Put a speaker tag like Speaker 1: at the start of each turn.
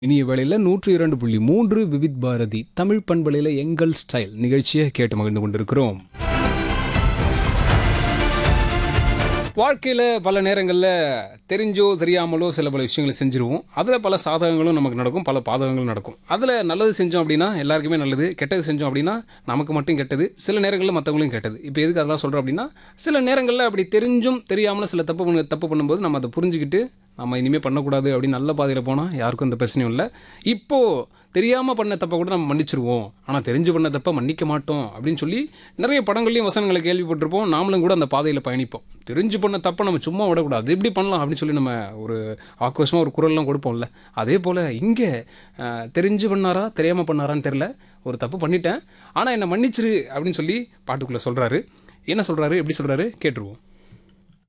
Speaker 1: இனிய வேளையில் நூற்று இரண்டு புள்ளி மூன்று விவித் பாரதி தமிழ் பண்பலையில் எங்கள் ஸ்டைல் நிகழ்ச்சியை கேட்டு மகிழ்ந்து கொண்டிருக்கிறோம் வாழ்க்கையில் பல நேரங்களில் தெரிஞ்சோ தெரியாமலோ சில பல விஷயங்களை செஞ்சுருவோம் அதில் பல சாதகங்களும் நமக்கு நடக்கும் பல பாதகங்களும் நடக்கும் அதில் நல்லது செஞ்சோம் அப்படின்னா எல்லாருக்குமே நல்லது கெட்டது செஞ்சோம் அப்படின்னா நமக்கு மட்டும் கெட்டது சில நேரங்களில் மற்றவங்களும் கெட்டது இப்போ எதுக்கு அதெல்லாம் சொல்கிறோம் அப்படின்னா சில நேரங்களில் அப்படி தெரிஞ்சும் தெரியாமலும் சில தப்பு பண்ண தப்பு பண்ணும்போது நம்ம அதை புரிஞ்சுக்கிட்டு நம்ம இனிமேல் பண்ணக்கூடாது அப்படின்னு நல்ல பாதையில் போனால் யாருக்கும் எந்த பிரச்சனையும் இல்லை இப்போது தெரியாமல் பண்ண தப்பை கூட நம்ம மன்னிச்சிருவோம் ஆனால் தெரிஞ்சு பண்ண தப்பை மன்னிக்க மாட்டோம் அப்படின்னு சொல்லி நிறைய படங்கள்லையும் வசனங்களை கேள்விப்பட்டிருப்போம் நாமளும் கூட அந்த பாதையில் பயணிப்போம் தெரிஞ்சு பண்ண தப்பை நம்ம சும்மா விடக்கூடாது அது எப்படி பண்ணலாம் அப்படின்னு சொல்லி நம்ம ஒரு ஆக்ரோஷமாக ஒரு குரல்லாம் கொடுப்போம்ல அதே போல் இங்கே அஹ், தெரிஞ்சு பண்ணாரா தெரியாமல் பண்ணாரான்னு தெரில ஒரு தப்பு பண்ணிட்டேன் ஆனால் என்னை மன்னிச்சிரு அப்படின்னு சொல்லி பாட்டுக்குள்ளே சொல்கிறாரு என்ன சொல்கிறாரு எப்படி சொல்கிறாரு கேட்டுருவோம்